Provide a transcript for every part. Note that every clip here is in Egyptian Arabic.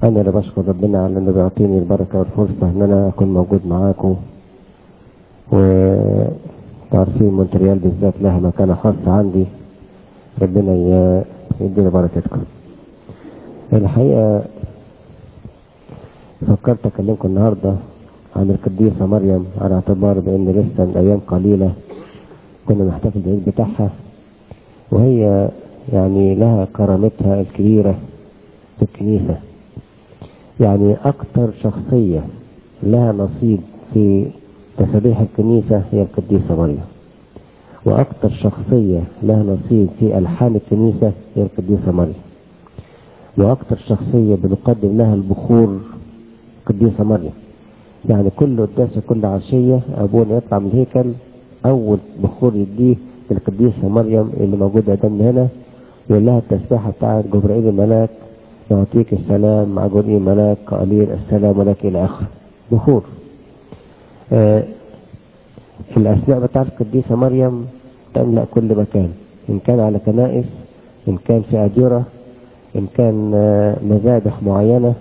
أنا اللي بشكر ربنا على إنه بيعطيني البركة والفرصة إن أنا أكون موجود معاكم وتعرفين مونتريال بالذات لها مكانة خاصة عندي ربنا ي- يدينا بركتكم الحقيقة فكرت أكلمكم النهاردة عن القديسة مريم على اعتبار بأن لسه من أيام قليلة كنا نحتفل بالعيد بتاعها وهي يعني لها كرامتها الكبيرة في الكنيسة يعني أكثر شخصية لها نصيب في تسابيح الكنيسة هي القديسة مريم وأكثر شخصية لها نصيب في ألحان الكنيسة هي القديسة مريم وأكثر شخصية بنقدم لها البخور القديسة مريم يعني كل قداسة كل عشية أبونا يطلع من الهيكل أول بخور يديه للقديسة مريم اللي موجودة قدامنا هنا يقول لها التسبيحة بتاعت جبرائيل الملاك يعطيك السلام مع جبرائيل الملاك قليل السلام لك إلى آخره بخور آه الأسماء بتاعت القديسة مريم تملأ كل مكان إن كان على كنائس إن كان في أديرة إن كان آه مذابح معينة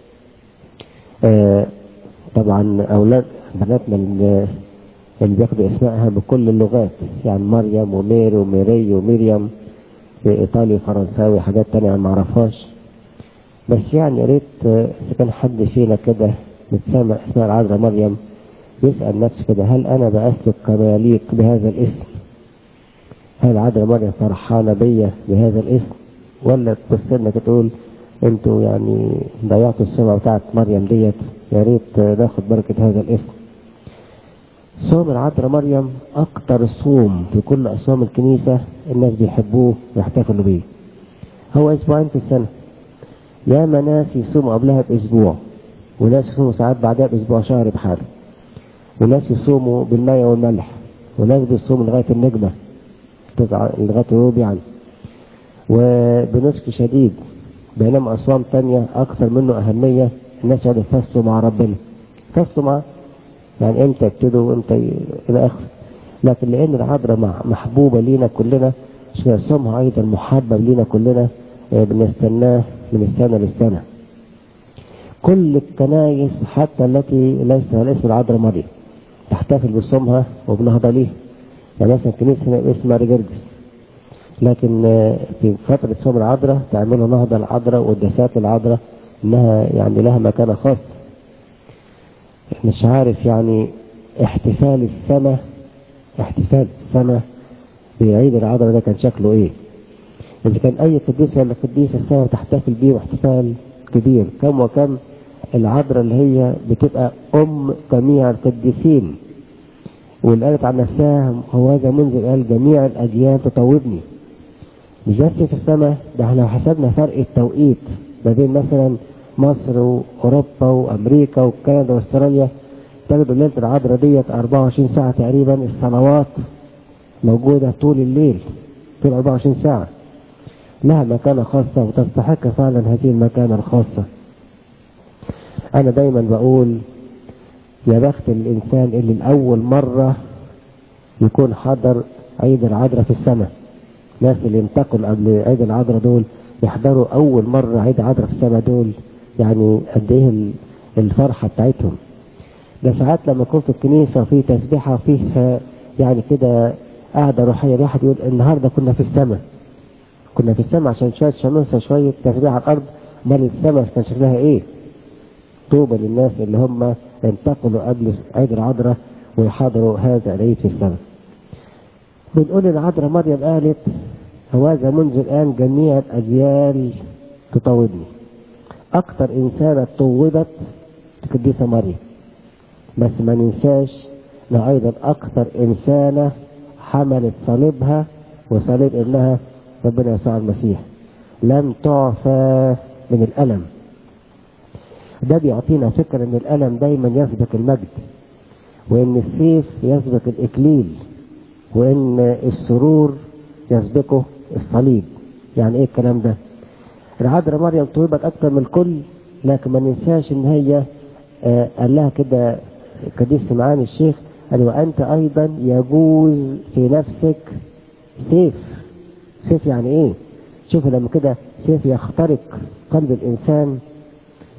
آه طبعا أولاد بناتنا اللي اللي بياخدوا اسمائها بكل اللغات يعني مريم وميري وميري وميريم في ايطالي فرنساوي حاجات تانية انا معرفهاش بس يعني يا ريت آه، اذا كان حد فينا كده بتسمع اسمها العذراء مريم يسأل نفسه كده هل انا بأسلك كما يليق بهذا الاسم هل العذراء مريم فرحانة بيا بهذا الاسم ولا تبص لنا كده تقول انتوا يعني ضيعتوا السمعة بتاعت مريم ديت يا ريت آه، ناخد بركة هذا الاسم صوم العذراء مريم أكتر صوم في كل أصوام الكنيسة الناس بيحبوه ويحتفلوا بيه هو أسبوعين في السنة ياما ناس يصوموا قبلها بأسبوع وناس يصوموا ساعات بعدها بأسبوع شهر بحاله وناس يصوموا بالمية والملح وناس بيصوموا لغاية النجمة تبع- لغاية الغروب يعني وبنسك شديد بينما أصوام تانية أكثر منه أهمية الناس يقعدوا يفصلوا مع ربنا يفصلوا مع يعني امتى يبتدوا وامتى ي- الى اخره لكن لان العذراء مع- محبوبه لينا كلنا عشان صومها ايضا محبب لينا كلنا آه، بنستناه من السنه للسنه كل الكنايس حتى التي ليس لها اسم العذراء مريم تحتفل بصومها وبنهضه ليها يعني مثلا كنيسه هنا اسمها ريجردس لكن آه، في فتره صوم العذراء تعملوا نهضه العذراء وقداسات العذراء انها يعني لها مكانه خاصه مش عارف يعني احتفال السنة احتفال السنة بعيد العذراء ده كان شكله ايه اذا كان اي قديسة ولا قديسة السنة تحتفل بيه واحتفال كبير كم وكم العذراء اللي هي بتبقى ام جميع القديسين واللي قالت عن نفسها هو هذا منذ قال جميع الاجيال تطوبني مش بس في السماء ده احنا لو حسبنا فرق التوقيت ما بين مثلا مصر واوروبا وامريكا وكندا واستراليا تجدوا ليله العذراء ديت 24 ساعه تقريبا الصلوات موجوده طول الليل طول 24 ساعه لها مكانه خاصه وتستحق فعلا هذه المكانه الخاصه انا دايما بقول يا بخت الانسان اللي لاول مره يكون حضر عيد العذراء في السماء الناس اللي انتقلوا قبل عيد العذراء دول يحضروا اول مره عيد العذراء في السماء دول يعني قد ايه ال- الفرحه بتاعتهم ده ساعات لما يكون في الكنيسه وفي تسبيحه وفيه آه، يعني كده قعده روحيه الواحد يقول النهارده كنا في السماء كنا في السماء عشان شويه شمس وشويه تسبيح على الارض امال السماء كان شكلها ايه؟ طوبى للناس اللي هم انتقلوا قبل عيد العذراء ويحضروا هذا العيد في السماء. بنقول العذراء مريم قالت هوذا منذ الآن جميع الأجيال تطوبني أكثر إنسانة طوبت القديسة مريم بس ما ننساش إنها أيضا أكثر إنسانة حملت صليبها وصليب ابنها ربنا يسوع المسيح لم تعفى من الألم ده بيعطينا فكرة إن الألم دايما يسبق المجد وإن السيف يسبق الإكليل وإن السرور يسبقه الصليب يعني إيه الكلام ده العذراء مريم طوبت أكثر من الكل لكن ما ننساش إن هي آه قال لها كده قديس سمعان الشيخ قال وأنت أيضا يجوز في نفسك سيف سيف يعني إيه شوف لما كده سيف يخترق قلب الإنسان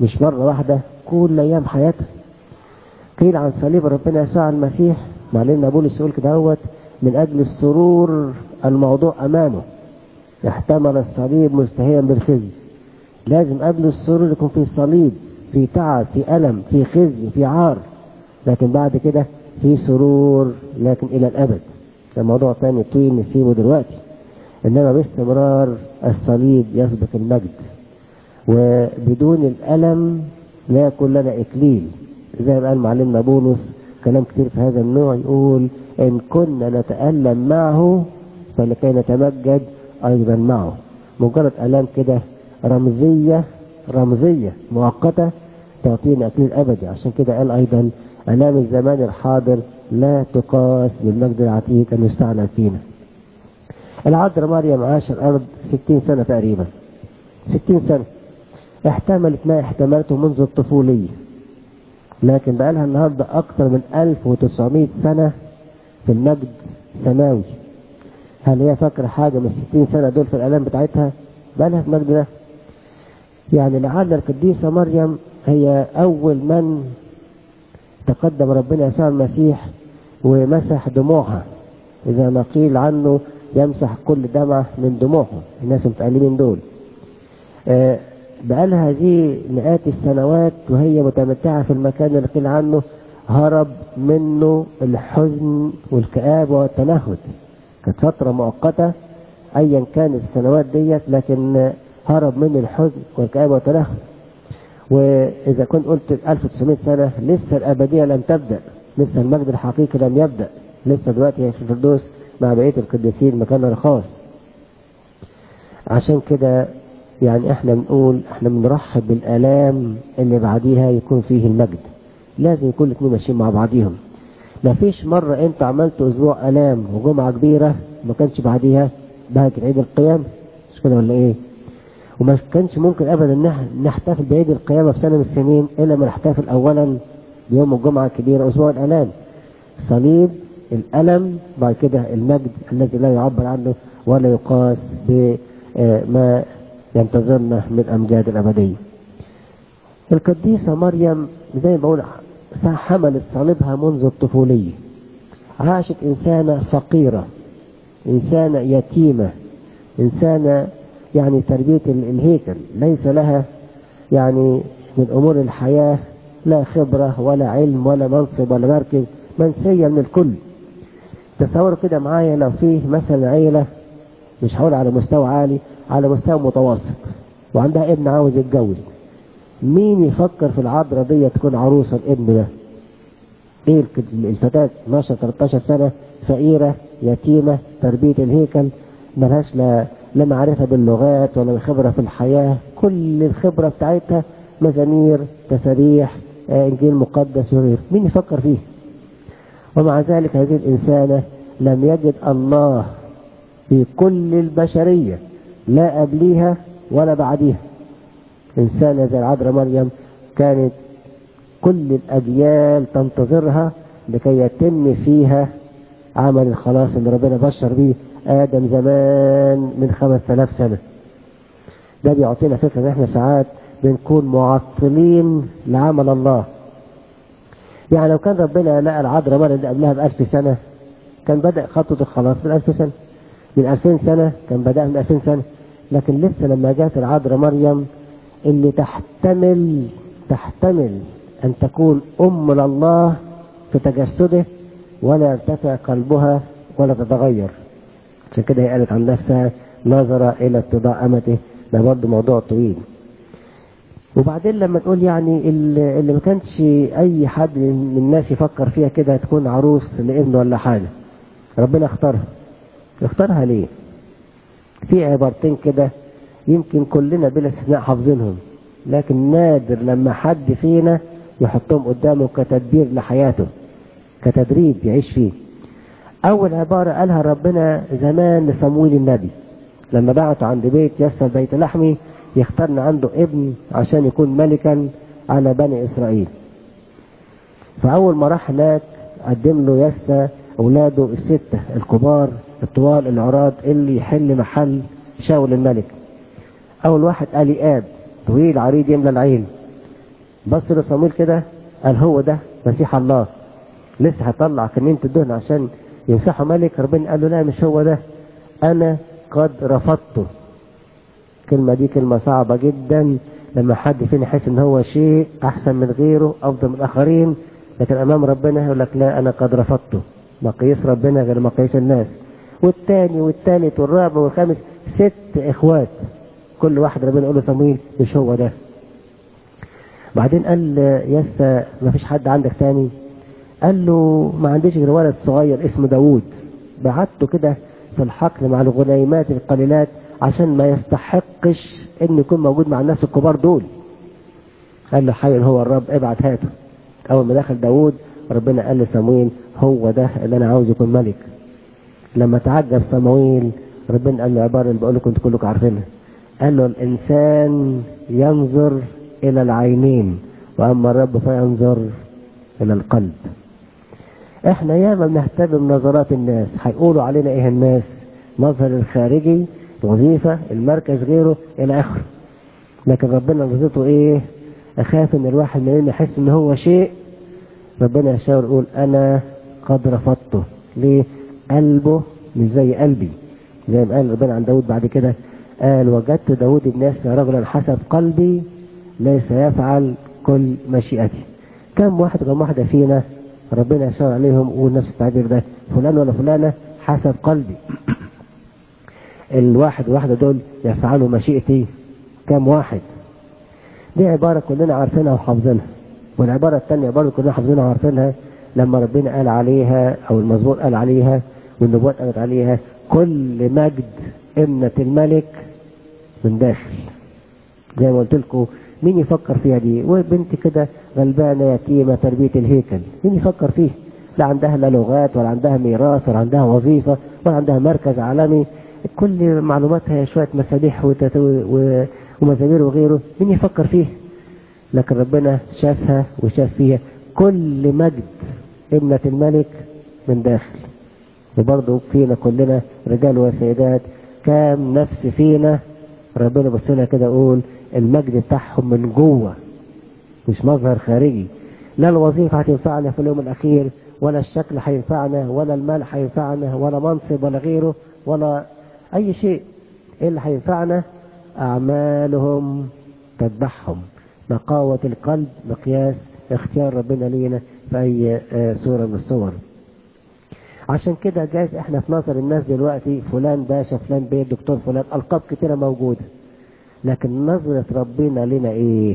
مش مرة واحدة كل أيام حياتها قيل عن صليب ربنا يسوع المسيح معلمنا بولس يقول كده هوت من أجل السرور الموضوع أمامه احتمل الصليب مستهيا بالخزي لازم قبل السرور يكون في صليب في تعب في ألم في خزي في عار لكن بعد كده في سرور لكن إلى الأبد ده موضوع تاني طويل نسيبه دلوقتي إنما باستمرار الصليب يسبق المجد وبدون الألم لا يكون لنا إكليل زي ما قال معلمنا بولس كلام كتير في هذا النوع يقول إن كنا نتألم معه فلكي نتمجد أيضا معه مجرد ألام كده رمزية رمزية مؤقتة تعطينا أكليل أبدي عشان كده قال أيضا ألام الزمان الحاضر لا تقاس بالمجد العتيق المستعلن فينا العذراء مريم عاش الأرض ستين سنة تقريبا ستين سنة احتملت ما احتملته منذ الطفولية لكن بقى لها النهاردة أكثر من 1900 سنة في المجد سماوي هل هي فاكرة حاجة من 60 سنة دول في الآلام بتاعتها بقى لها في المجد ده يعني لعل القديسة مريم هي أول من تقدم ربنا يسوع المسيح ومسح دموعها إذا ما قيل عنه يمسح كل دمعة من دموعهم الناس المتألمين دول آه بقالها هذه مئات السنوات وهي متمتعة في المكان اللي قيل عنه هرب منه الحزن والكآبة والتنهد كانت فترة مؤقتة أيا كانت السنوات ديت لكن هرب منه الحزن والكآبة والتنهد وإذا كنت قلت 1900 سنة لسه الأبدية لم تبدأ لسه المجد الحقيقي لم يبدأ لسه دلوقتي هي في الفردوس مع بقية القديسين مكانها الخاص عشان كده يعني احنا بنقول احنا بنرحب بالآلام اللي بعديها يكون فيه المجد لازم يكون الاثنين ماشيين مع بعضيهم ما فيش مرة انت عملت اسبوع آلام وجمعة كبيرة ما كانش بعديها بهجة عيد القيامة مش كده ولا ايه وما كانش ممكن ابدا نحتفل بعيد القيامة في سنة من السنين الا ما نحتفل اولا بيوم الجمعة الكبيرة اسبوع الآلام صليب الألم بعد كده المجد الذي لا يعبر عنه ولا يقاس بما ينتظرنا من أمجاد الأبدية القديسة مريم زي ما بقول حملت صليبها منذ الطفولية عاشت إنسانة فقيرة إنسانة يتيمة إنسانة يعني تربية الهيكل ليس لها يعني من أمور الحياة لا خبرة ولا علم ولا منصب ولا مركز منسية من الكل تصوروا كده معايا لو فيه مثلا عيلة مش هقول على مستوى عالي على مستوى متوسط وعندها ابن عاوز يتجوز مين يفكر في العذراء دي تكون عروسة الابن ده ايه الفتاة 12 13 سنة فقيرة يتيمة تربية الهيكل ملهاش لا لا معرفة باللغات ولا خبرة في الحياة كل الخبرة بتاعتها مزامير تسابيح آه انجيل مقدس وغيره مين يفكر فيه ومع ذلك هذه الإنسانة لم يجد الله في كل البشرية لا قبليها ولا بعديها إنسانة زي العذراء مريم كانت كل الأجيال تنتظرها لكي يتم فيها عمل الخلاص اللي ربنا بشر به آدم زمان من خمس آلاف سنة ده بيعطينا فكرة إن إحنا ساعات بنكون معطلين لعمل الله يعني لو كان ربنا لقى العذراء مرة اللي قبلها بألف سنة كان بدأ خطوة الخلاص من ألف سنة من ألفين سنة كان بدأ من ألفين سنة لكن لسه لما جاءت العذراء مريم اللي تحتمل تحتمل أن تكون أم لله في تجسده ولا يرتفع قلبها ولا تتغير عشان كده هي قالت عن نفسها نظر إلى اتضاع أمته ده برضه موضوع طويل وبعدين لما تقول يعني اللي ما كانش اي حد من الناس يفكر فيها كده تكون عروس لابنه ولا حاجه ربنا اختارها اختارها ليه في عبارتين كده يمكن كلنا بلا استثناء حافظينهم لكن نادر لما حد فينا يحطهم قدامه كتدبير لحياته كتدريب يعيش فيه اول عبارة قالها ربنا زمان لصمويل النبي لما بعته عند بيت يسر بيت لحمي يختارن عنده ابن عشان يكون ملكا على بني اسرائيل فاول ما راح هناك قدم له يسى اولاده الستة الكبار الطوال العراض اللي يحل محل شاول الملك اول واحد قال اب طويل عريض يملى العين بص له صمويل كده قال هو ده مسيح الله لسه هيطلع كمية الدهن عشان يمسحه ملك ربنا قال له لا مش هو ده انا قد رفضته الكلمة دي كلمة صعبة جدا لما حد فينا يحس ان هو شيء احسن من غيره افضل من الاخرين لكن امام ربنا يقول لك لا انا قد رفضته مقاييس ربنا غير مقاييس الناس والتاني والتالت والرابع والخامس ست اخوات كل واحد ربنا يقول له صمويل مش هو ده بعدين قال يسا ما فيش حد عندك تاني قال له ما عنديش غير ولد صغير اسمه داوود بعته كده في الحقل مع الغنيمات القليلات عشان ما يستحقش ان يكون موجود مع الناس الكبار دول قال له حي هو الرب ابعت هاته اول ما دخل داوود ربنا قال لصمويل هو ده اللي انا عاوز يكون ملك لما تعجب صمويل ربنا قال له عباره اللي بقول لكم انتوا كلكم عارفينها قال له الانسان ينظر الى العينين واما الرب فينظر الى القلب احنا ياما بنهتم بنظرات الناس هيقولوا علينا ايه الناس مظهر الخارجي الوظيفة المركز غيره الى اخره لكن ربنا نظرته ايه اخاف ان الواحد مننا يحس ان هو شيء ربنا يشاور يقول انا قد رفضته ليه قلبه مش زي قلبي زي ما قال ربنا عن داود بعد كده قال وجدت داود الناس رجلا حسب قلبي ليس يفعل كل مشيئتي كم واحد كم واحدة فينا ربنا يشاور عليهم ويقول نفس التعبير ده فلان ولا فلانة حسب قلبي الواحد والواحدة دول يفعلوا مشيئتي كم واحد دي عبارة كلنا عارفينها وحافظينها والعبارة الثانية برضه كلنا حافظينها وعارفينها لما ربنا قال عليها أو المزمور قال عليها والنبوات قالت عليها كل مجد ابنة الملك من داخل زي ما قلت لكم مين يفكر فيها دي وبنت كده غلبانة يتيمة تربية الهيكل مين يفكر فيه لا عندها لا لغات ولا عندها ميراث ولا عندها وظيفة ولا عندها مركز عالمي كل معلوماتها شوية مسابيح ومزامير وغيره مين يفكر فيه لكن ربنا شافها وشاف فيها كل مجد ابنة الملك من داخل وبرضه فينا كلنا رجال وسيدات كام نفس فينا ربنا بص لها كده يقول المجد بتاعهم من جوه مش مظهر خارجي لا الوظيفة هتنفعنا في اليوم الأخير ولا الشكل هينفعنا ولا المال هينفعنا ولا منصب ولا غيره ولا أي شيء إيه اللي هينفعنا أعمالهم تتبعهم نقاوة القلب مقياس اختيار ربنا لينا في أي صورة من الصور عشان كده جايز احنا في نظر الناس دلوقتي فلان باشا فلان بيه دكتور فلان ألقاب كتيرة موجودة لكن نظرة ربنا لنا ايه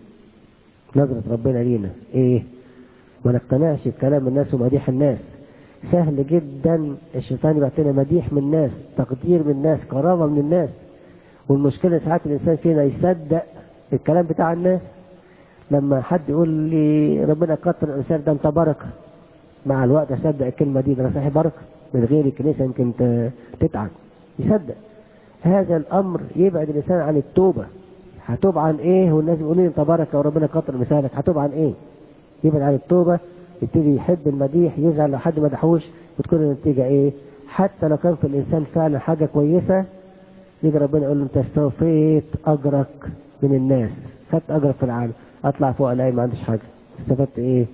نظرة ربنا لينا ايه ما نقتنعش بكلام الناس ومديح الناس سهل جدا الشيطان يبعت لنا مديح من الناس تقدير من الناس كرامة من الناس والمشكلة ساعات الإنسان فينا يصدق الكلام بتاع الناس لما حد يقول لي ربنا كتر الإنسان ده أنت بركة مع الوقت أصدق الكلمة دي ده أنا صحيح بركة من غير الكنيسة يمكن تتعب يصدق هذا الأمر يبعد الإنسان عن التوبة هتوب عن إيه والناس بيقولوا لي أنت بركة وربنا كتر مثالك هتوب عن إيه يبعد عن التوبة يبتدي يحب المديح يزعل لو حد مدحوش وتكون النتيجة إيه حتى لو كان في الإنسان فعلا حاجة كويسة يجي ربنا يقول له أنت استوفيت أجرك من الناس خدت أجرك في العالم أطلع فوق ألاقي ما عنديش حاجة استفدت إيه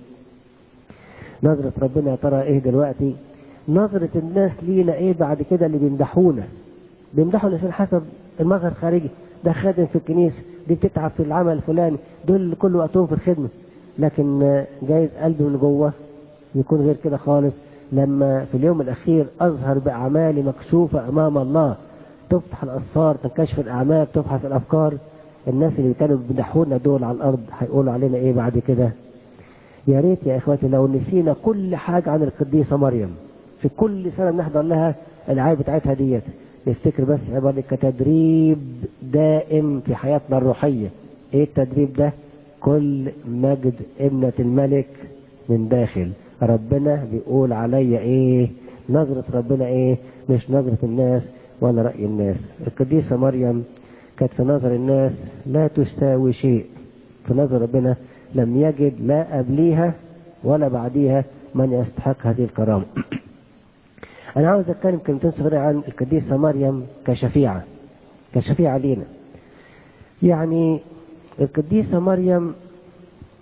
نظرة ربنا يا ترى إيه دلوقتي نظرة الناس لينا إيه بعد كده اللي بيمدحونا بيمدحوا الإنسان حسب المظهر الخارجي ده خادم في الكنيسة دي بتتعب في العمل الفلاني دول كل وقتهم في الخدمة لكن جايز قلبي من جوه يكون غير كده خالص لما في اليوم الأخير أظهر بأعمالي مكشوفة أمام الله تفتح الأسفار تنكشف الأعمال تبحث الأفكار الناس اللي كانوا بيمدحونا دول على الأرض هيقولوا علينا إيه بعد كده يا ريت يا إخواتي لو نسينا كل حاجة عن القديسة مريم في كل سنة بنحضر لها العاية بتاعتها ديت نفتكر بس عبارة كتدريب دائم في حياتنا الروحية ايه التدريب ده كل مجد ابنة الملك من داخل ربنا بيقول عليا ايه نظرة ربنا ايه مش نظرة الناس ولا رأي الناس القديسة مريم كانت في نظر الناس لا تساوي شيء في نظر ربنا لم يجد لا قبليها ولا بعديها من يستحق هذه الكرامة أنا عاوز أتكلم كلمتين صغيرة عن القديسة مريم كشفيعة كشفيعة لينا يعني القديسة مريم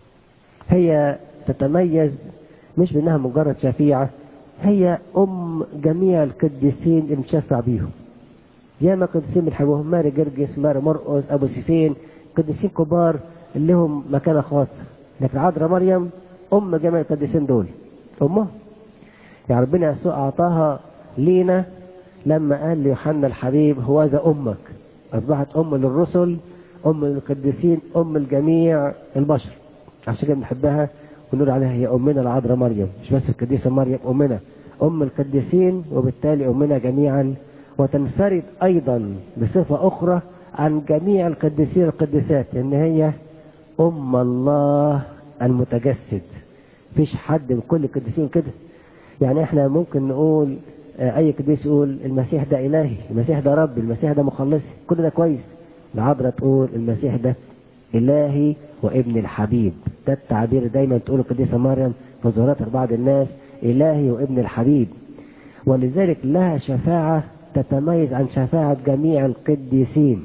هي تتميز مش بانها مجرد شفيعة هي ام جميع القديسين اللي مشفع بيهم ياما قديسين بنحبهم ماري جرجس ماري مرقس ابو سيفين قديسين كبار اللي لهم مكانة خاصة لكن عذراء مريم ام جميع القديسين دول امه يعني ربنا يسوع اعطاها لينا لما قال ليوحنا الحبيب هو ذا امك اصبحت ام للرسل ام للقديسين ام لجميع البشر عشان كده بنحبها ونقول عليها هي امنا العذراء مريم مش بس القديسه مريم امنا ام القديسين وبالتالي امنا جميعا وتنفرد ايضا بصفه اخرى عن جميع القديسين القديسات ان هي ام الله المتجسد فيش حد من كل القديسين كده يعني احنا ممكن نقول اي قديس يقول المسيح ده الهي المسيح ده ربي المسيح ده مخلصي كل ده كويس العذراء تقول المسيح ده الهي وابن الحبيب ده التعبير دايما تقول القديسه مريم في ظهورات بعض الناس الهي وابن الحبيب ولذلك لها شفاعه تتميز عن شفاعه جميع القديسين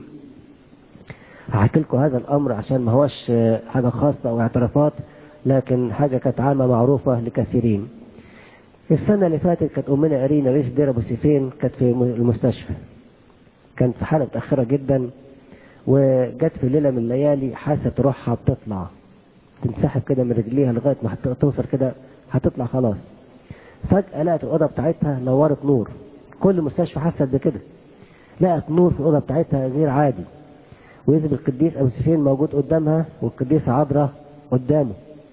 هحكي لكم هذا الامر عشان ما هوش حاجه خاصه او اعترافات لكن حاجه كانت عامه معروفه لكثيرين السنة اللي فاتت كانت أمنا أرينا رئيس دير أبو سيفين كانت في المستشفى كانت في حالة متأخرة جدا وجت في ليلة من الليالي حاسة روحها بتطلع تنسحب كده من رجليها لغاية ما توصل كده هتطلع خلاص فجأة لقت الأوضة بتاعتها نورت نور كل مستشفى حست بكده لقت نور في الأوضة بتاعتها غير عادي ويجب القديس أبو سفين موجود قدامها والقديسة عذراء قدامه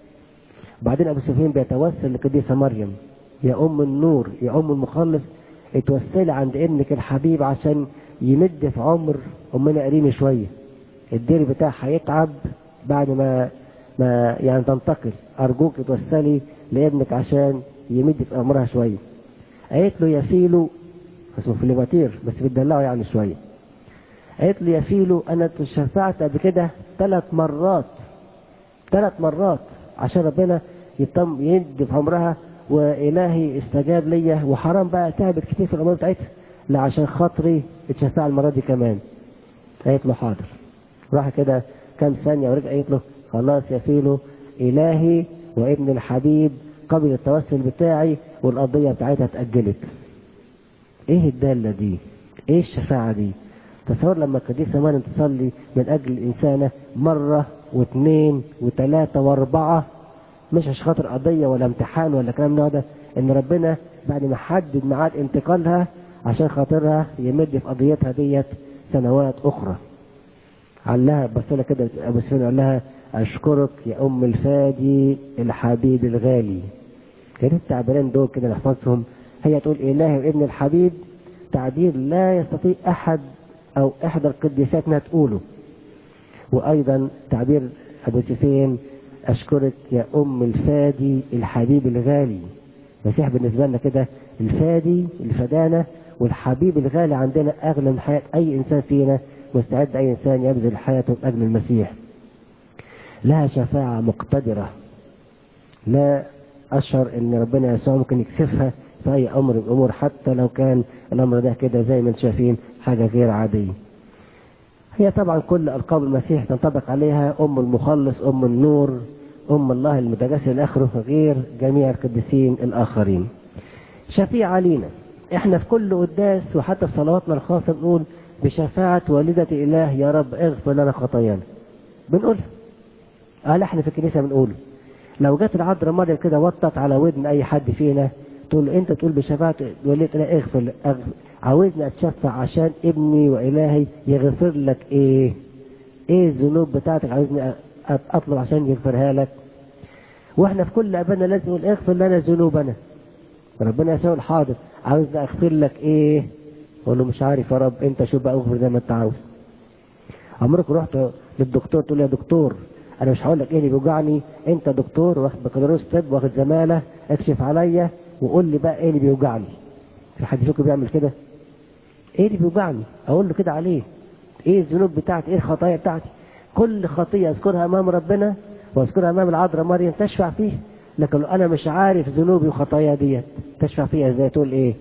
وبعدين أبو سفين بيتوسل للقديسة مريم يا أم النور يا أم المخلص اتوسلي عند ابنك الحبيب عشان يمد في عمر أمنا قريمة شوية الدير بتاعها هيتعب بعد ما ما يعني تنتقل أرجوك اتوسلي لابنك عشان يمد في عمرها شوية قالت له يا فيلو اسمه فيليباتير بس بتدلعه يعني شوية قالت له يا فيلو أنا تشفعت قبل كده ثلاث مرات ثلاث مرات عشان ربنا يتم يد في عمرها والهي استجاب ليا وحرام بقى تعبت كتير في الامور بتاعتها لا عشان خاطري اتشفع المره دي كمان قالت له حاضر راح كده كام ثانيه ورجع قالت له خلاص يا فيلو الهي وابن الحبيب قبل التوسل بتاعي والقضيه بتاعتها اتاجلت ايه الداله دي ايه الشفاعه دي تصور لما القديسه مريم تصلي من اجل الانسانه مره واثنين وثلاثه واربعه مش عشان خاطر قضية ولا امتحان ولا كلام من ده ان ربنا بعد ما حدد ميعاد انتقالها عشان خاطرها يمد في قضيتها ديت سنوات اخرى قال لها بص لها كده ابو سفيان قال لها اشكرك يا ام الفادي الحبيب الغالي كانت التعبيرين دول كده نحفظهم هي تقول الهي وابن الحبيب تعبير لا يستطيع احد او احدى القديسات انها تقوله وايضا تعبير ابو سفيان أشكرك يا أم الفادي الحبيب الغالي المسيح بالنسبة لنا كده الفادي الفدانة والحبيب الغالي عندنا أغلى من حياة أي إنسان فينا مستعد أي إنسان يبذل حياته من أجل المسيح لها شفاعة مقتدرة لا أشعر أن ربنا يسوع ممكن يكسفها في أي أمر من الأمور حتى لو كان الأمر ده كده زي ما انتم شايفين حاجة غير عادية هي طبعا كل ألقاب المسيح تنطبق عليها أم المخلص أم النور أم الله المتجسد إلى آخره غير جميع القديسين الآخرين شفيعة لينا احنا في كل قداس وحتى في صلواتنا الخاصة بنقول بشفاعة والدة إله يا رب اغفر لنا خطايانا بنقولها قال احنا في الكنيسة بنقوله لو جت العذراء مريم كده وطت على ودن أي حد فينا تقول انت تقول بشفاعة والدة إله اغفر, اغفر عاوزني اتشفع عشان ابني والهي يغفر لك ايه ايه الذنوب بتاعتك عاوزني اطلب عشان يغفرها لك واحنا في كل ابانا لازم نقول اغفر لنا ذنوبنا ربنا يسوع الحاضر عاوزني اغفر لك ايه اقول له مش عارف يا رب انت شوف بقى اغفر زي ما انت عاوز عمرك رحت للدكتور تقول يا دكتور انا مش هقول لك ايه اللي بيوجعني انت دكتور واخد بكالوريوس طب واخد زماله اكشف عليا وقول لي بقى ايه اللي بيوجعني في حد فيكم بيعمل كده ايه اللي بيوجعني اقول له كده عليه ايه الذنوب بتاعتي ايه الخطايا بتاعتي كل خطيه اذكرها امام ربنا واذكرها امام العذراء مريم تشفع فيه لكن لو انا مش عارف ذنوبي وخطايا ديت تشفع فيها ازاي تقول ايه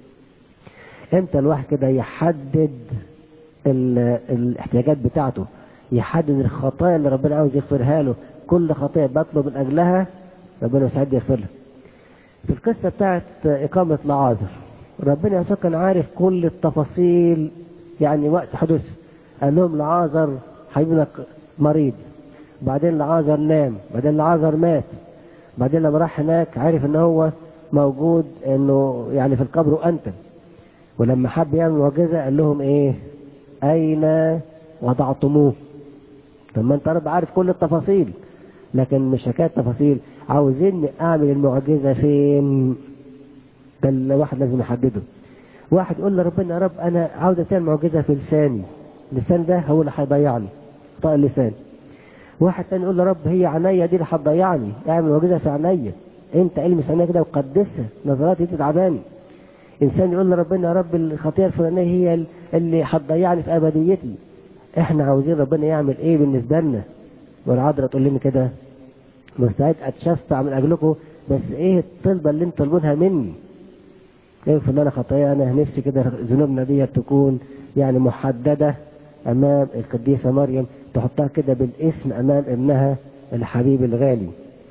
امتى الواحد كده يحدد الاحتياجات بتاعته يحدد الخطايا اللي ربنا عاوز يغفرها له كل خطية بطلب من أجلها ربنا يسعد يغفرها في القصة بتاعت إقامة لعازر ربنا يسوع كان عارف كل التفاصيل يعني وقت حدوثه قال لهم لعازر حبيبنا مريض بعدين لعازر نام بعدين لعازر مات بعدين لما راح هناك عرف ان هو موجود انه يعني في القبر وانت ولما حب يعمل معجزه قال لهم ايه اين وضعتموه طب ما انت رب عارف كل التفاصيل لكن مش حكايه تفاصيل عاوزين اعمل المعجزه فين ده الواحد لازم يحدده واحد يقول لربنا يا رب انا عاوز تعمل معجزه في لساني اللسان ده هو اللي هيضيعني طاق اللسان واحد تاني يقول لرب هي عينيا دي اللي هتضيعني اعمل معجزه في عينيا انت المس عينيا كده وقدسها نظراتي دي تعباني انسان يقول لربنا يا رب الخطيئه الفلانيه هي اللي هتضيعني في ابديتي احنا عاوزين ربنا يعمل ايه بالنسبه لنا والعذراء تقول لنا كده مستعد اتشفع من اجلكم بس ايه الطلبه اللي انتوا طالبونها مني اغفر لنا خطايا انا نفسي كده ذنوبنا دي تكون يعني محدده امام القديسه مريم تحطها كده بالاسم امام ابنها الحبيب الغالي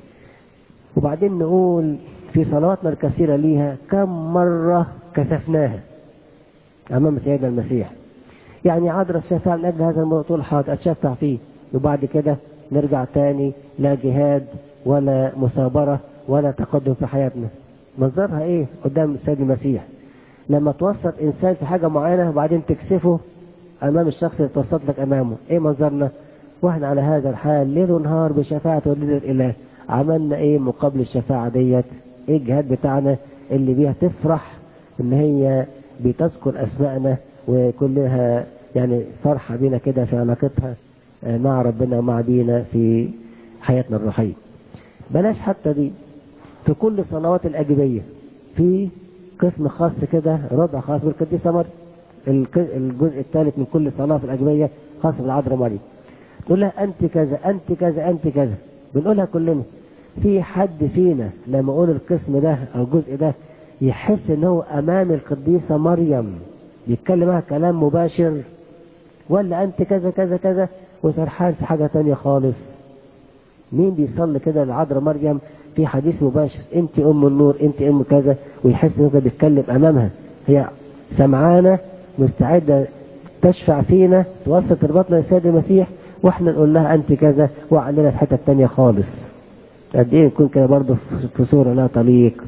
وبعدين نقول في صلواتنا الكثيرة ليها كم مرة كسفناها أمام سيدنا المسيح يعني عذرا الشفاعة من أجل هذا الموضوع طول حاضر أتشفع فيه وبعد كده نرجع تاني لا جهاد ولا مثابرة ولا تقدم في حياتنا منظرها ايه قدام السيد المسيح لما توسط انسان في حاجة معينة وبعدين تكسفه امام الشخص اللي توسط لك امامه ايه منظرنا واحنا على هذا الحال ليل ونهار بشفاعة ولد الاله عملنا ايه مقابل الشفاعة ديت ايه الجهاد بتاعنا اللي بيها تفرح ان هي بتذكر اسمائنا وكلها يعني فرحة بينا كده في علاقتها مع ربنا ومع بينا في حياتنا الروحية بلاش حتى دي في كل صلوات الأجبية في قسم خاص كده ربع خاص بالقديسة مريم الجزء الثالث من كل صلاة في الأجبية خاص بالعذراء مريم تقول لها أنت كذا أنت كذا أنت كذا بنقولها كلنا في حد فينا لما أقول القسم ده أو الجزء ده يحس إن هو أمام القديسة مريم يتكلم معها كلام مباشر ولا أنت كذا كذا كذا وسرحان في حاجة تانية خالص مين بيصلي كده لعذراء مريم في حديث مباشر انت ام النور انت ام كذا ويحس انه بيتكلم امامها هي سمعانه مستعده تشفع فينا توسط رباطنا للسيد المسيح واحنا نقول لها انت كذا وعلينا في حته تانية خالص قد ايه نكون كده برضه في صوره لا تليق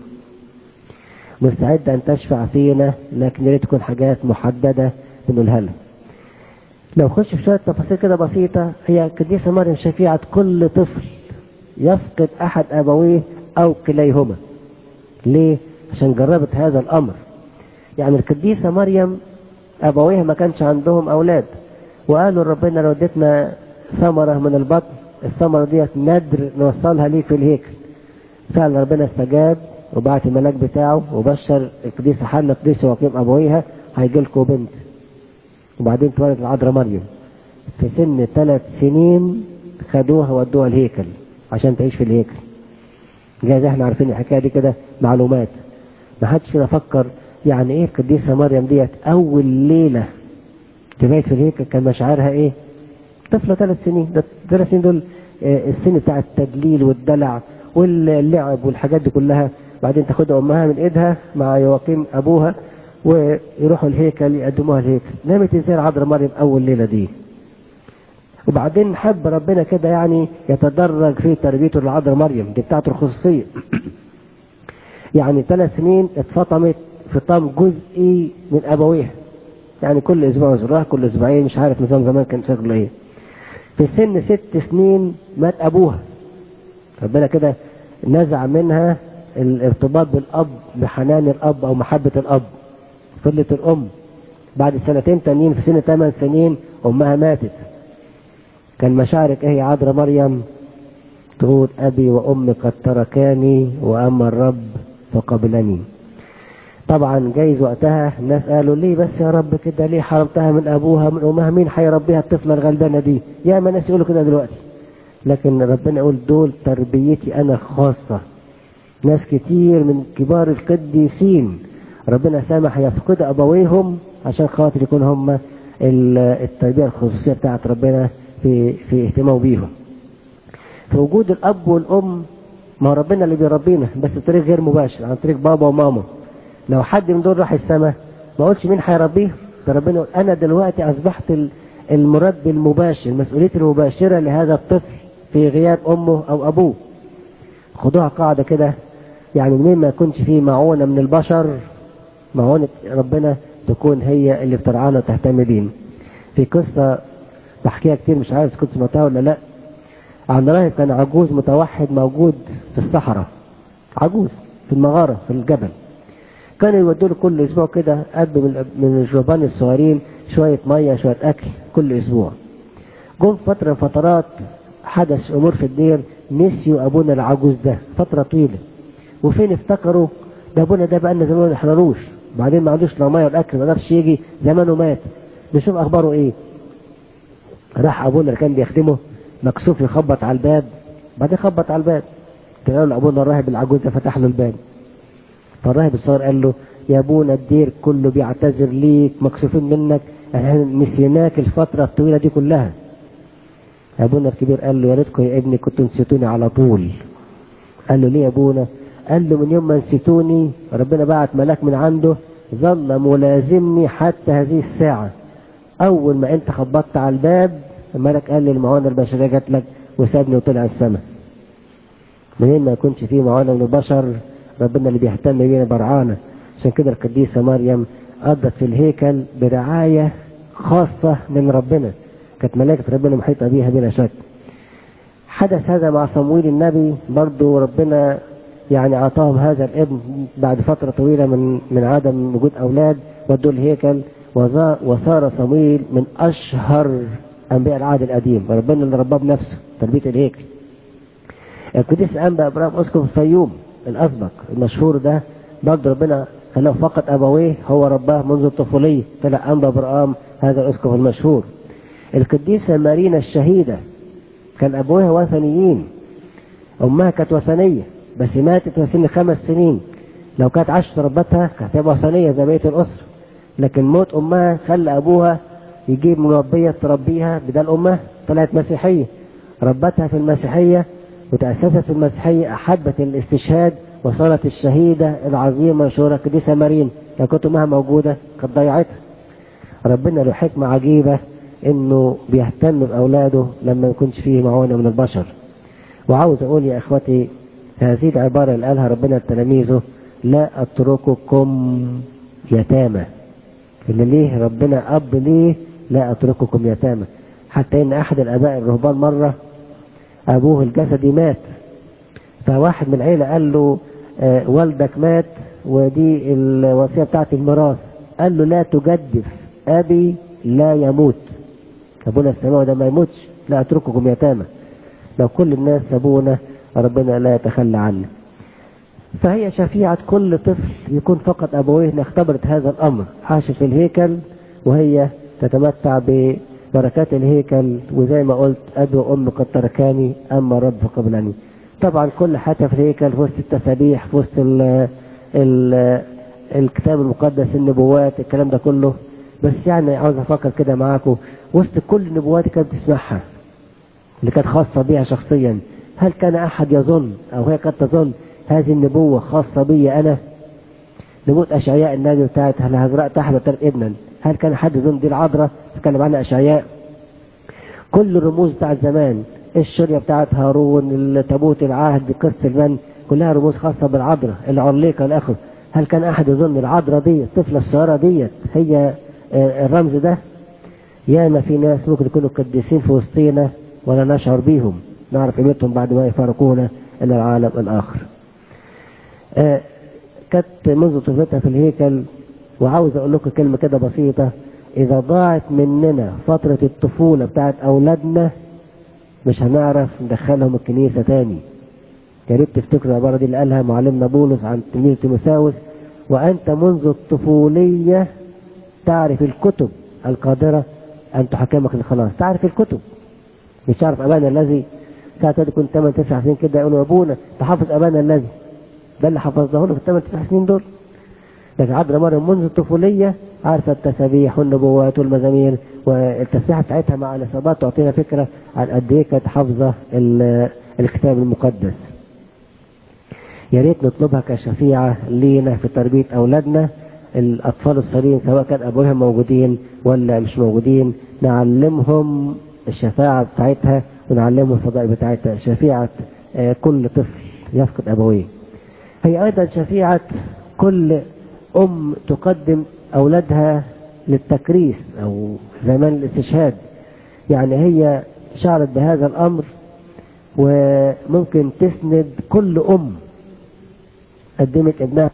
مستعده ان تشفع فينا لكن يا ريت تكون حاجات محدده بنقولها لها لو خش في شويه تفاصيل كده بسيطه هي القديسه مريم شفيعه كل طفل يفقد احد ابويه او كليهما ليه عشان جربت هذا الامر يعني القديسه مريم ابويها ما كانش عندهم اولاد وقالوا ربنا لو اديتنا ثمره من البطن الثمره ديت ندر نوصلها ليك في الهيكل فعلا ربنا استجاب وبعت الملاك بتاعه وبشر القديسه حنا القديسه وقيم ابويها هيجي لكم بنت وبعدين اتولدت العذراء مريم في سن ثلاث سنين خدوها ودوها الهيكل عشان تعيش في الهيكل جايز احنا عارفين الحكايه دي كده معلومات ما حدش فينا فكر يعني ايه القديسه مريم ديت اول ليله تبيت في الهيكل كان مشاعرها ايه طفله ثلاث سنين ده ثلاث سنين دول اه السن بتاع التدليل والدلع واللعب والحاجات دي كلها بعدين تاخدها امها من ايدها مع يواقيم ابوها ويروحوا الهيكل يقدموها الهيكل نامت ازاي العذراء مريم اول ليله دي وبعدين حب ربنا كده يعني يتدرج في تربيته للعذراء مريم دي بتاعته الخصوصيه يعني ثلاث سنين اتفطمت فطام جزئي من ابويها يعني كل اسبوع زراعة كل اسبوعين مش عارف نظام زمان كان شكله ايه في سن ست سنين مات ابوها ربنا كده نزع منها الارتباط بالاب بحنان الاب او محبه الاب فضلت الام بعد سنتين تانيين في سن ثمان سنين امها ماتت كان مشاعرك ايه يا عذراء مريم تقول ابي وامي قد تركاني واما الرب فقبلني طبعا جايز وقتها الناس قالوا ليه بس يا رب كده ليه حرمتها من ابوها من امها مين هيربيها الطفله الغلبانه دي يا ما ناس يقولوا كده دلوقتي لكن ربنا يقول دول تربيتي انا خاصه ناس كتير من كبار القديسين ربنا سامح يفقد ابويهم عشان خاطر يكون هم التربيه الخصوصيه بتاعت ربنا في في اهتمامه بيهم في وجود الاب والام ما هو ربنا اللي بيربينا بس بطريق غير مباشر عن طريق بابا وماما لو حد من دول راح السماء ما قلتش مين هيربيه ده ربنا يقول انا دلوقتي اصبحت المربي المباشر مسؤوليتي المباشره لهذا الطفل في غياب امه او ابوه خدوها قاعده كده يعني منين ما يكونش فيه معونه من البشر معونه ربنا تكون هي اللي بترعانا وتهتم بينا في قصه بحكيها كتير مش عارف كنت سمعتها ولا لا عن راهب كان عجوز متوحد موجود في الصحراء عجوز في المغارة في الجبل كانوا يودوا له كل اسبوع كده قد من من الجبان الصغيرين شوية مية شوية أكل كل أسبوع جم فترة من فترات حدث أمور في الدير نسيوا أبونا العجوز ده فترة طويلة وفين افتكروا ده أبونا ده بقى لنا زمان ما نحرروش بعدين ما عندوش لا مية ولا أكل ما قدرش يجي زمانه مات نشوف أخباره إيه راح أبونا اللي كان بيخدمه مكسوف يخبط على الباب بعدين خبط على الباب قال له ابونا الراهب العجوز ده فتح له الباب فالراهب الصغير قال له يا ابونا الدير كله بيعتذر ليك مكسوفين منك احنا نسيناك الفترة الطويلة دي كلها ابونا الكبير قال له يا ريتكم يا ابني كنتوا نسيتوني على طول قال له ليه يا ابونا قال له من يوم ما نسيتوني ربنا بعت ملاك من عنده ظل ملازمني حتى هذه الساعة اول ما انت خبطت على الباب الملك قال لي المعونة البشرية جات لك وسابني وطلع السماء منين ما يكونش فيه معونة من البشر ربنا اللي بيهتم بينا برعانا عشان كده القديسة مريم قضت في الهيكل برعاية خاصة من ربنا كانت ملائكة ربنا محيطة بيها بلا شك حدث هذا مع صمويل النبي برضو ربنا يعني أعطاهم هذا الابن بعد فترة طويلة من من عدم وجود أولاد ودوا الهيكل وصار صمويل من أشهر أنبياء العهد القديم ربنا اللي رباه بنفسه تربية الهيكل القديس أنبا إبراهيم أسقف الفيوم الأسبق المشهور ده برضه ربنا خلاه فقط أبويه هو رباه منذ الطفولية طلع أنبا إبراهيم هذا الأسقف المشهور القديسة مارينا الشهيدة كان أبوها وثنيين أمها كانت وثنية بس ماتت في سن خمس سنين لو كانت عاشت ربتها كانت هتبقى وثنية زي بقية الأسرة لكن موت أمها خلى أبوها يجيب مربية تربيها بدل أمها طلعت مسيحية ربتها في المسيحية وتأسست في المسيحية أحبت الاستشهاد وصارت الشهيدة العظيمة مشهورة القديسة مارين لو كنت أمها موجودة كانت ضيعتها ربنا له حكمة عجيبة إنه بيهتم بأولاده لما ما يكونش فيه معونة من البشر وعاوز أقول يا إخوتي هذه العبارة اللي قالها ربنا لتلاميذه لا أترككم يتامى اللي ليه ربنا أب ليه لا أترككم يتامى حتى إن أحد الآباء الرهبان مرة أبوه الجسدي مات فواحد من العيلة قال له آه والدك مات ودي الوصية بتاعت الميراث قال له لا تجدف أبي لا يموت أبونا السماوي ده ما يموتش لا أترككم يتامى لو كل الناس سابونا ربنا لا يتخلى عنا فهي شفيعة كل طفل يكون فقط أبويه اختبرت هذا الأمر عاش في الهيكل وهي تتمتع ببركات الهيكل وزي ما قلت أبي وأمي قد تركاني أما رب قبلني طبعا كل حتى في الهيكل في وسط التسابيح في وسط ال ال الكتاب المقدس النبوات الكلام ده كله بس يعني عاوز افكر كده معاكم وسط كل النبوات اللي كانت بتسمعها اللي كانت خاصة بيها شخصيا هل كان أحد يظن أو هي قد تظن هذه النبوة خاصة بي أنا نبوة أشعياء النبي بتاعت هل هزرع تحت ابنا هل كان حد يظن دي العذراء تتكلم عنها أشعياء كل الرموز بتاعت زمان الشرية بتاعت هارون تابوت العهد قصة المن كلها رموز خاصة بالعذراء العليقة الآخر هل كان أحد يظن العذراء دي الطفلة الصغيرة ديت هي الرمز ده ياما في ناس ممكن يكونوا قديسين في وسطينا ولا نشعر بيهم نعرف قيمتهم بعد ما يفارقونا إلى العالم الآخر آه كانت منذ طفولتها في الهيكل وعاوز أقول لكم كلمة كده بسيطة إذا ضاعت مننا فترة الطفولة بتاعت أولادنا مش هنعرف ندخلهم الكنيسة تاني يا ريت تفتكروا العبارة دي اللي قالها معلمنا بولس عن تلميذ تيموثاوس وأنت منذ الطفولية تعرف الكتب القادرة أن تحكمك للخلاص تعرف الكتب مش تعرف أبانا الذي ساعة كده كنت 8 9 سنين كده يقولوا أبونا تحفظ أبانا الذي ده اللي حفظناه له في الثمان تسع سنين دول لكن عذراء مريم منذ الطفولية عارفة التسابيح والنبوات والمزامير والتسبيحة بتاعتها مع الإصابات تعطينا فكرة عن قد إيه كانت حافظة الكتاب المقدس يا ريت نطلبها كشفيعة لينا في تربية أولادنا الأطفال الصغيرين سواء كان أبوهم موجودين ولا مش موجودين نعلمهم الشفاعة بتاعتها ونعلمهم الفضائل بتاعتها شفيعة كل طفل يفقد أبويه هي أيضا شفيعة كل أم تقدم أولادها للتكريس أو زمان الاستشهاد يعني هي شعرت بهذا الأمر وممكن تسند كل أم قدمت ابنها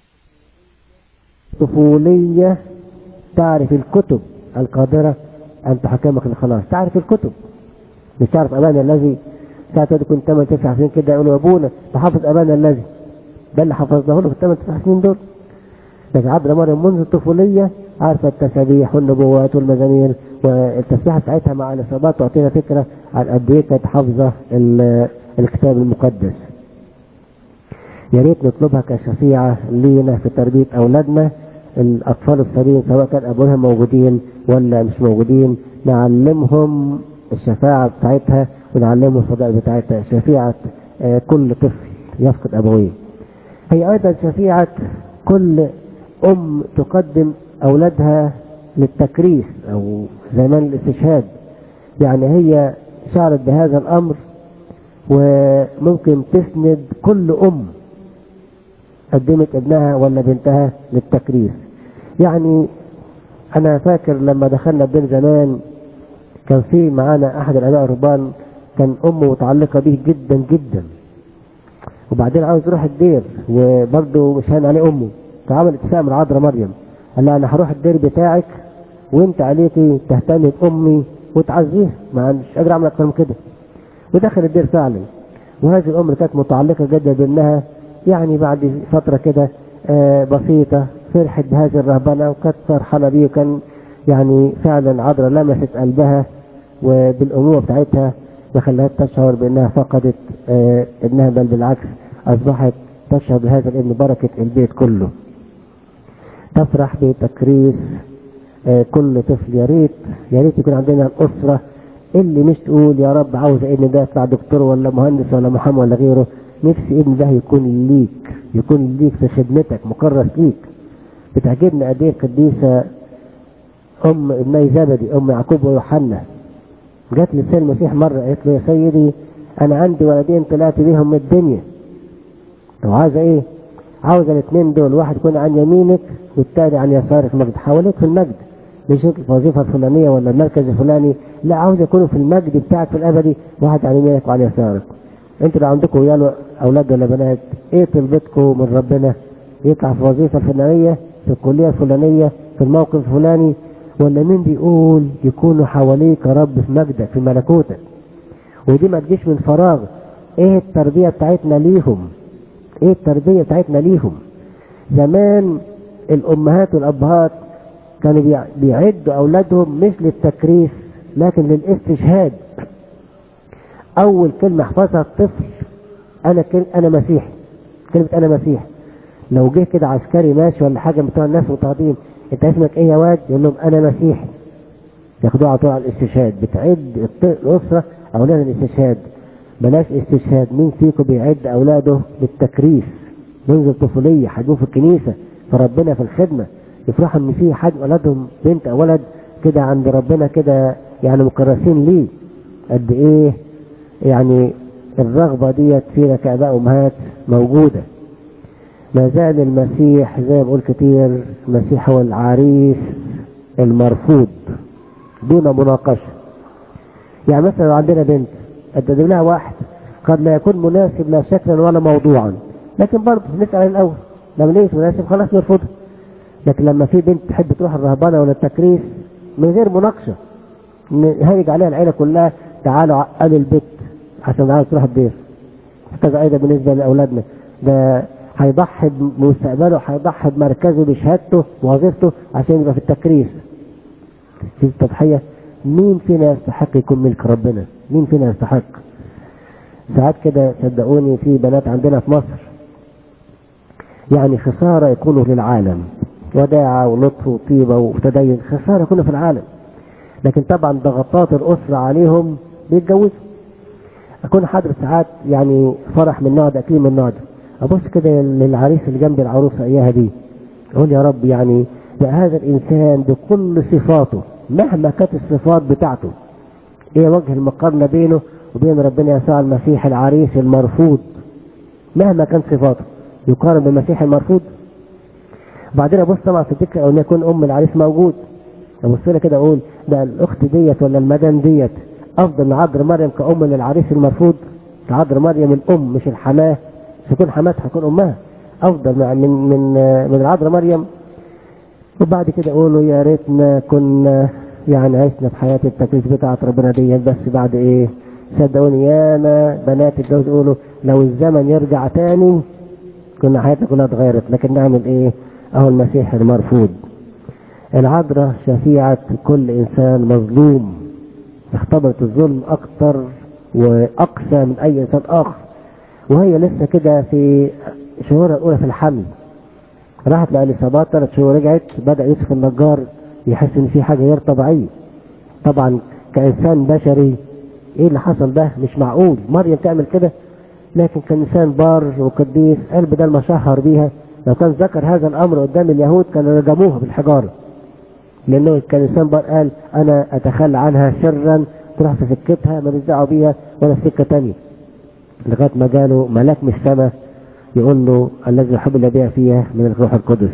طفولية تعرف الكتب القادرة أن تحكمك الخلاص تعرف الكتب مش تعرف أمان الذي ساعة تكون 8 9 سنين كده يقولوا يا أبونا تحفظ أمان الذي ده اللي حفظناه له في 8 9 سنين دول لكن عبد مريم منذ الطفولية عارفة التسابيح والنبوات والمزامير والتسبيحة بتاعتها مع الإصابات تعطينا فكرة عن قد إيه كانت حافظة الكتاب المقدس. يا ريت نطلبها كشفيعة لينا في تربية أولادنا الأطفال الصغيرين سواء كان أبوهم موجودين ولا مش موجودين نعلمهم الشفاعة بتاعتها ونعلمهم الفضائل بتاعتها شفيعة كل طفل يفقد أبويه. هي أيضا شفيعة كل أم تقدم أولادها للتكريس أو زمان الاستشهاد يعني هي شعرت بهذا الأمر وممكن تسند كل أم قدمت ابنها ولا بنتها للتكريس يعني أنا فاكر لما دخلنا الدين زمان كان في معانا أحد الآباء الرهبان كان أمه متعلقة به جدا جدا وبعدين عاوز يروح الدير وبرضه مش هان عليه أمه فعمل اتفاق من عذراء مريم قال لها انا هروح الدير بتاعك وانت عليكي تهتمي بامي وتعزيها ما مش قادر اعمل اكتر من كده ودخل الدير فعلا وهذه الام اللي كانت متعلقه جدا بانها يعني بعد فتره كده آه بسيطه فرحت بهذه الرهبنه وكانت فرحانه بيه وكان يعني فعلا عذراء لمست قلبها وبالامومه بتاعتها ما خلاها تشعر بانها فقدت آه ابنها بل بالعكس اصبحت تشعر بهذا الابن بركه البيت كله تفرح بتكريس آه كل طفل يا ريت يا ريت يكون عندنا الاسره اللي مش تقول يا رب عاوز ابني ده يطلع دكتور ولا مهندس ولا محامي ولا غيره نفسي ابني ده يكون ليك يكون ليك في خدمتك مكرس ليك بتعجبني قد ايه القديسه ام ابني زبدي ام يعقوب ويوحنا جت لسيد المسيح مره قالت له يا سيدي انا عندي ولدين طلعت بيهم من الدنيا وعايزه ايه؟ عاوزه الاثنين دول واحد يكون عن يمينك والتاني عن يسارك المجد حواليك في المجد مش الوظيفه الفلانيه ولا المركز الفلاني لا عاوز يكونوا في المجد بتاعك في الابدي واحد عن يمينك وعن يسارك انتوا لو عندكم عيال اولاد ولا بنات ايه طلبتكم من ربنا يطلع في الوظيفه الفلانيه في الكليه الفلانيه في الموقف الفلاني ولا مين بيقول يكونوا حواليك يا رب في مجدك في ملكوتك ودي ما تجيش من فراغ ايه التربيه بتاعتنا ليهم ايه التربيه بتاعتنا ليهم زمان الامهات والابهات كانوا بيعدوا اولادهم مش للتكريس لكن للاستشهاد اول كلمه احفظها الطفل انا كل... انا مسيحي كلمه انا مسيحي لو جه كده عسكري ماشي ولا حاجه بتوع الناس متعاطين انت اسمك ايه يا واد يقول لهم انا مسيحي ياخدوه على طول على الاستشهاد بتعد الاسره اولاد الاستشهاد بلاش استشهاد مين فيكم بيعد اولاده للتكريس منذ الطفوليه حجوه في الكنيسه فربنا في الخدمه يفرحوا ان في حد ولدهم بنت او ولد كده عند ربنا كده يعني مكرسين ليه قد ايه يعني الرغبه ديت فينا كاباء امهات موجوده ما زال المسيح زي ما بقول كتير المسيح هو العريس المرفوض دون مناقشه يعني مثلا لو عندنا بنت قدم لها واحد قد لا يكون مناسب لا شكلا ولا موضوعا لكن برضه نسال الاول لما ليش مناسب خلاص نرفضه لكن لما في بنت تحب تروح الرهبانه ولا التكريس من غير مناقشه نهيج عليها العيله كلها تعالوا عقلوا البيت عشان عايز تروح الدير هكذا ايضا بالنسبه لاولادنا ده هيضحي بمستقبله هيضحي بمركزه بشهادته ووظيفته عشان يبقى في التكريس في التضحيه مين فينا يستحق يكون ملك ربنا مين فينا يستحق ساعات كده صدقوني في بنات عندنا في مصر يعني خسارة يكونوا للعالم وداعة ولطف وطيبة وتدين خسارة يكونوا في العالم لكن طبعا ضغطات الأسرة عليهم بيتجوزوا اكون حاضر ساعات يعني فرح من النوع ده اكيد من النوع ده ابص كده للعريس اللي جنب العروسه اياها دي اقول يا رب يعني ده هذا الانسان بكل صفاته مهما كانت الصفات بتاعته ايه وجه المقارنه بينه وبين ربنا يسوع المسيح العريس المرفوض مهما كانت صفاته يقارن بالمسيح المرفوض بعدين ابص طبعا في الفكره ان يكون ام العريس موجود ابص لها كده اقول ده الاخت ديت ولا المدام ديت افضل من عذر مريم كأم للعريس المرفوض عذر مريم الام مش الحماه مش تكون حماتها تكون امها افضل من من من, من العذر مريم وبعد كده اقولوا يا ريتنا كنا يعني عشنا في حياه التكليف بتاعت ربنا ديت بس بعد ايه صدقوني ياما بنات الجواز يقولوا لو الزمن يرجع تاني كنا حياتنا كلها اتغيرت لكن نعمل ايه اهو المسيح المرفوض العذراء شفيعة كل انسان مظلوم اختبرت الظلم اكتر واقسى من اي انسان اخر وهي لسه كده في شهورها الاولى في الحمل راحت لاليصابات ثلاث شهور رجعت بدا يوسف النجار يحس ان في حاجه غير طبيعيه طبعا كانسان بشري ايه اللي حصل ده مش معقول مريم تعمل كده لكن كانسان بار وقديس قال بدل ما شهر بيها لو كان ذكر هذا الامر قدام اليهود كانوا رجموها بالحجاره لانه كان انسان بار قال انا اتخلى عنها سرا تروح في سكتها ما دعوه بيها ولا في سكه تانية لغايه ما جاله ملاك من السماء يقول له الذي يحب بها فيها من الروح القدس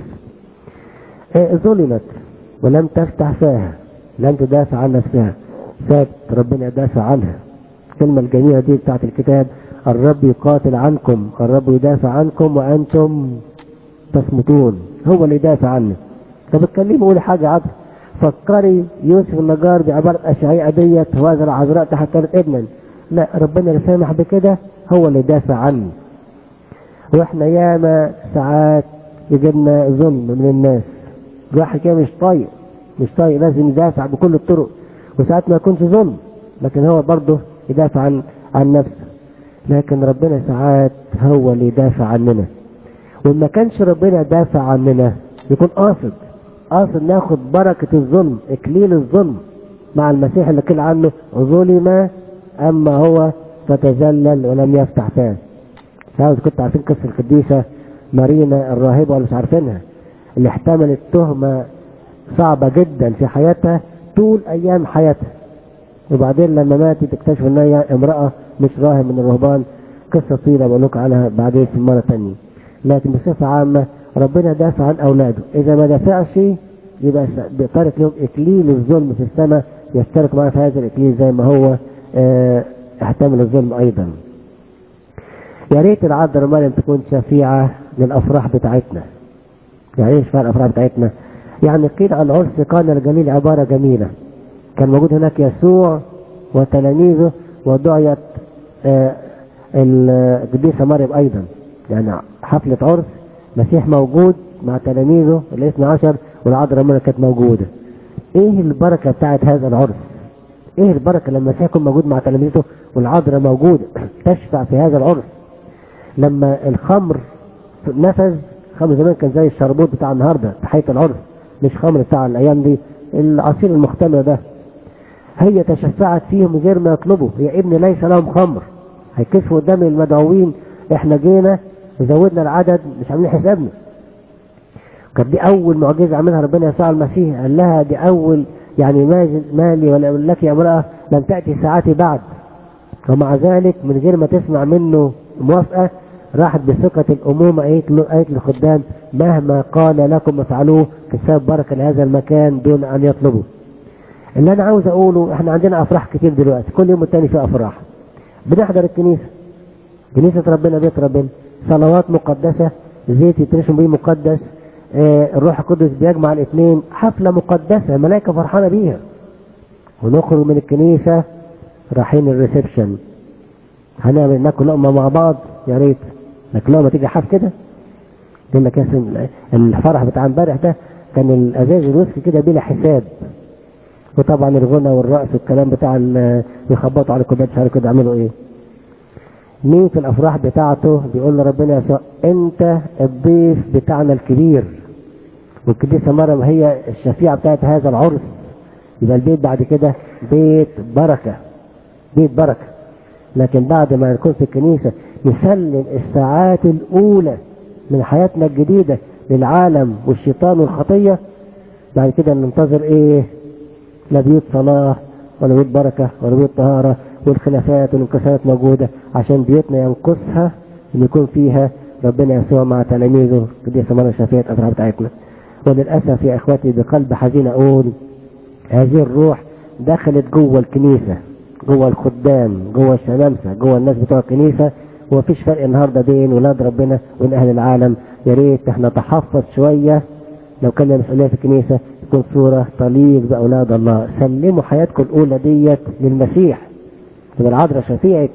إيه ظلمت ولم تفتح فاها لم تدافع عن نفسها سابت ربنا يدافع عنها الكلمة الجميلة دي بتاعت الكتاب الرب يقاتل عنكم الرب يدافع عنكم وأنتم تصمتون هو اللي يدافع عنك طب اتكلمي قولي حاجة عبد فكري يوسف النجار بعبارة أشعياء ديت وهذا العذراء تحت ابنا لا ربنا اللي سامح بكده هو اللي يدافع عني واحنا ياما ساعات يجينا ظلم من الناس الواحد كده مش طايق مش طايق لازم يدافع بكل الطرق وساعات ما يكونش ظلم لكن هو برضه يدافع عن عن نفسه لكن ربنا ساعات هو اللي يدافع عننا وما كانش ربنا دافع عننا يكون قاصد قاصد ناخد بركة الظلم اكليل الظلم مع المسيح اللي قيل عنه ظلم اما هو فتذلل ولم يفتح فاه مش عاوز كنت عارفين قصة القديسة مارينا الراهبة ولا مش عارفينها اللي احتملت تهمة صعبة جدا في حياتها طول ايام حياتها وبعدين لما ماتت اكتشفوا ان هي امرأة مش راهب من الرهبان قصة طويلة بقول لكم عنها بعدين في مرة تانية لكن بصفة عامة ربنا دافع عن اولاده اذا ما دافعش يبقى بيترك لهم اكليل الظلم في السماء يشترك معاه في هذا الاكليل زي ما هو اه احتمل الظلم ايضا يا ريت العذراء مريم تكون شفيعة للافراح بتاعتنا يعني ايه شفاعة الافراح بتاعتنا يعني قيل عن عرس قانا الجليل عبارة جميلة كان موجود هناك يسوع وتلاميذه ودعيت آه القديسة مريم أيضا يعني حفلة عرس مسيح موجود مع تلاميذه الاثنى عشر والعذراء مريم كانت موجودة ايه البركة بتاعت هذا العرس ايه البركة لما المسيح يكون موجود مع تلاميذه والعذراء موجودة تشفع في هذا العرس لما الخمر نفذ خمر زمان كان زي الشربوت بتاع النهارده تحية العرس مش خمر بتاع الايام دي العصير المختمر ده هي تشفعت فيهم من غير ما يطلبوا يا ابني ليس لهم خمر هيكسفوا قدام المدعوين احنا جينا وزودنا العدد مش عاملين حسابنا كانت دي اول معجزه عملها ربنا يسوع المسيح قال لها دي اول يعني مالي ولا لك يا امراه لم تاتي ساعتي بعد ومع ذلك من غير ما تسمع منه موافقه راحت بثقة الأمومة قالت له قالت للخدام مهما قال لكم افعلوه كسبب بركة لهذا المكان دون أن يطلبوا. اللي أنا عاوز أقوله إحنا عندنا أفراح كتير دلوقتي كل يوم التاني في أفراح. بنحضر الكنيسة. كنيسة ربنا بيت ربنا. صلوات مقدسة زيت يترشم بيه مقدس آه الروح القدس بيجمع الاثنين حفلة مقدسة ملائكة فرحانة بيها. ونخرج من الكنيسة رايحين الريسبشن. هنعمل ناكل لقمة مع بعض يا ريت لكن لو ما تيجي حاف كده يقول لك الفرح بتاع امبارح ده كان الازاز الويسكي كده بلا حساب وطبعا الغنى والرقص والكلام بتاع يخبطوا على الكوبايات مش عارف كده يعملوا ايه مين في الافراح بتاعته بيقول لربنا يسوع انت الضيف بتاعنا الكبير والقديسه مريم هي الشفيعه بتاعت هذا العرس يبقى البيت بعد كده بيت بركه بيت بركه لكن بعد ما نكون في الكنيسة نسلم الساعات الأولى من حياتنا الجديدة للعالم والشيطان والخطية بعد كده ننتظر ايه لا بيوت صلاة ولا بيوت بركة ولا بيوت طهارة والخلافات والانكسارات موجودة عشان بيوتنا ينقصها ان يكون فيها ربنا يسوع مع تلاميذه دي سمعنا شافية الأفراح بتاعتنا وللأسف يا إخواتي بقلب حزين أقول هذه الروح دخلت جوه الكنيسة جوه الخدام جوه الشمامسة جوه الناس بتوع الكنيسة ومفيش فرق النهارده بين ولاد ربنا وبين أهل العالم يا ريت احنا نتحفظ شوية لو كان مسؤولية في الكنيسة تكون صورة تليق بأولاد الله سلموا حياتكم الأولى ديت للمسيح تبقى العذراء شفيعة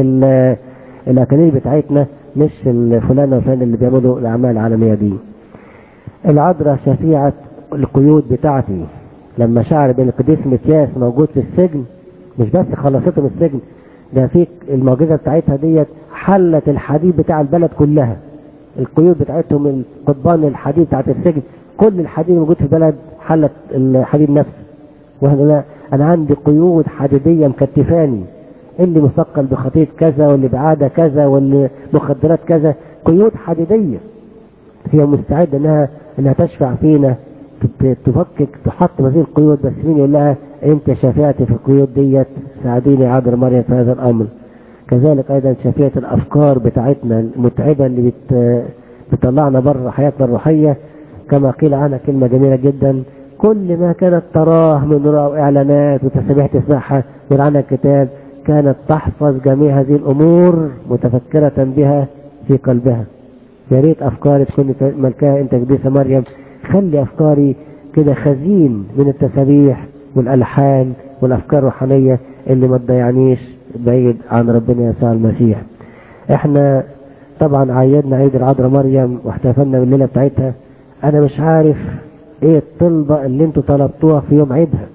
الأكاليل بتاعتنا مش فلان وفلان اللي بيعملوا الأعمال العالمية دي العذراء شفيعة القيود بتاعتي لما شعر بين القديس متياس موجود في السجن مش بس خلصته من السجن ده في المعجزة بتاعتها ديت حلت الحديد بتاع البلد كلها القيود بتاعتهم القضبان الحديد بتاعت السجن كل الحديد الموجود في البلد حلت الحديد نفسه واحنا انا عندي قيود حديدية مكتفاني اللي مثقل بخطية كذا واللي بعادة كذا واللي مخدرات كذا قيود حديدية هي مستعدة انها انها تشفع فينا تفكك تحط هذه القيود بس مين يقول لها انت شفيعتي في القيود ديت ساعديني يا عذر مريم في هذا الامر كذلك ايضا شفيعة الافكار بتاعتنا المتعبة اللي بت بتطلعنا بره حياتنا الروحية كما قيل عنها كلمة جميلة جدا كل ما كانت تراه من رؤى واعلانات وتسابيح تسمعها من عنها الكتاب كانت تحفظ جميع هذه الامور متفكرة بها في قلبها يا ريت افكاري تكون ملكاها انت قديسة مريم خلي افكاري كده خزين من التسابيح والالحان والافكار الروحانية اللي ما تضيعنيش بعيد عن ربنا يسوع المسيح احنا طبعا عيدنا عيد العذراء مريم واحتفلنا بالليلة بتاعتها انا مش عارف ايه الطلبة اللي انتوا طلبتوها في يوم عيدها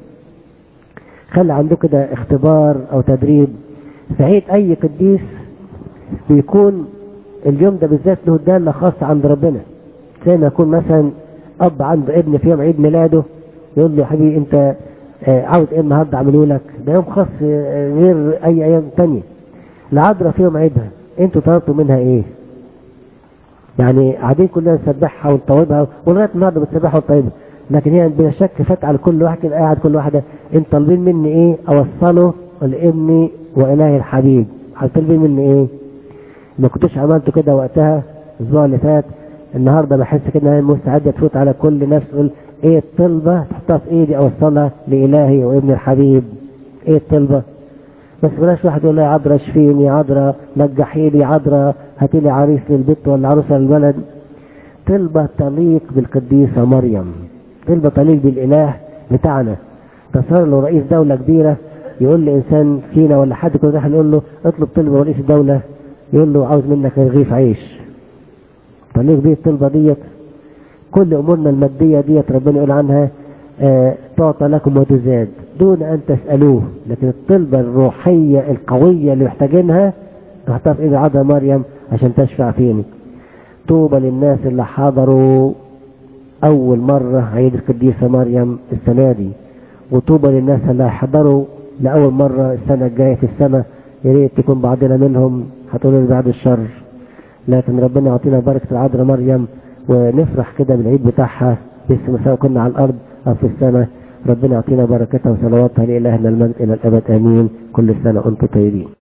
خلي عندكم كده اختبار او تدريب في عيد اي قديس بيكون اليوم ده بالذات له دالة خاصة عند ربنا زي ما يكون مثلا اب عنده ابن في يوم عيد ميلاده يقول له يا حبيبي انت عاوز ايه النهارده اعمله لك ده يوم خاص غير اي ايام تانية العذراء في يوم عيدها انتوا طلبتوا منها ايه يعني قاعدين كلنا نسبحها ونطوبها ولغايه النهارده بتسبحها وطيبها لكن هي بلا شك فات على كل واحد كده قاعد كل واحده انت طالبين مني ايه اوصله لابني والهي الحبيب طالبين مني ايه ما كنتش عملته كده وقتها الاسبوع اللي فات النهارده بحس كده ان انا مستعد تفوت على كل نفس تقول ايه الطلبه تحطها في ايدي اوصلها لالهي وابن الحبيب ايه الطلبه بس بلاش واحد يقول لي يا عذرا اشفيني يا عذرا نجحي لي يا عذرا هاتي لي عريس للبيت ولا عروسه للبلد طلبه تليق بالقديسه مريم طلبه تليق بالاله بتاعنا تصور لو رئيس دوله كبيره يقول لانسان فينا ولا حد كده راح يقول له اطلب طلبه رئيس الدوله يقول له عاوز منك رغيف عيش تليق بيه الطلبه ديت كل امورنا الماديه ديت ربنا يقول عنها آه تعطى لكم وتزاد دون ان تسالوه لكن الطلبه الروحيه القويه اللي محتاجينها تحطها في ايد عذراء مريم عشان تشفع فيني طوبى للناس اللي حضروا اول مره عيد القديسه مريم السنه دي وطوبى للناس اللي هيحضروا لاول مره السنه الجايه في السنه يا ريت تكون بعضنا منهم هتقولوا لي بعد الشر لكن ربنا يعطينا بركه العذراء مريم ونفرح كده بالعيد بتاعها لسه سواء كنا على الارض او في السماء ربنا يعطينا بركتها وصلواتها لإلهنا المجد إلى الأبد آمين كل سنة وأنتم طيبين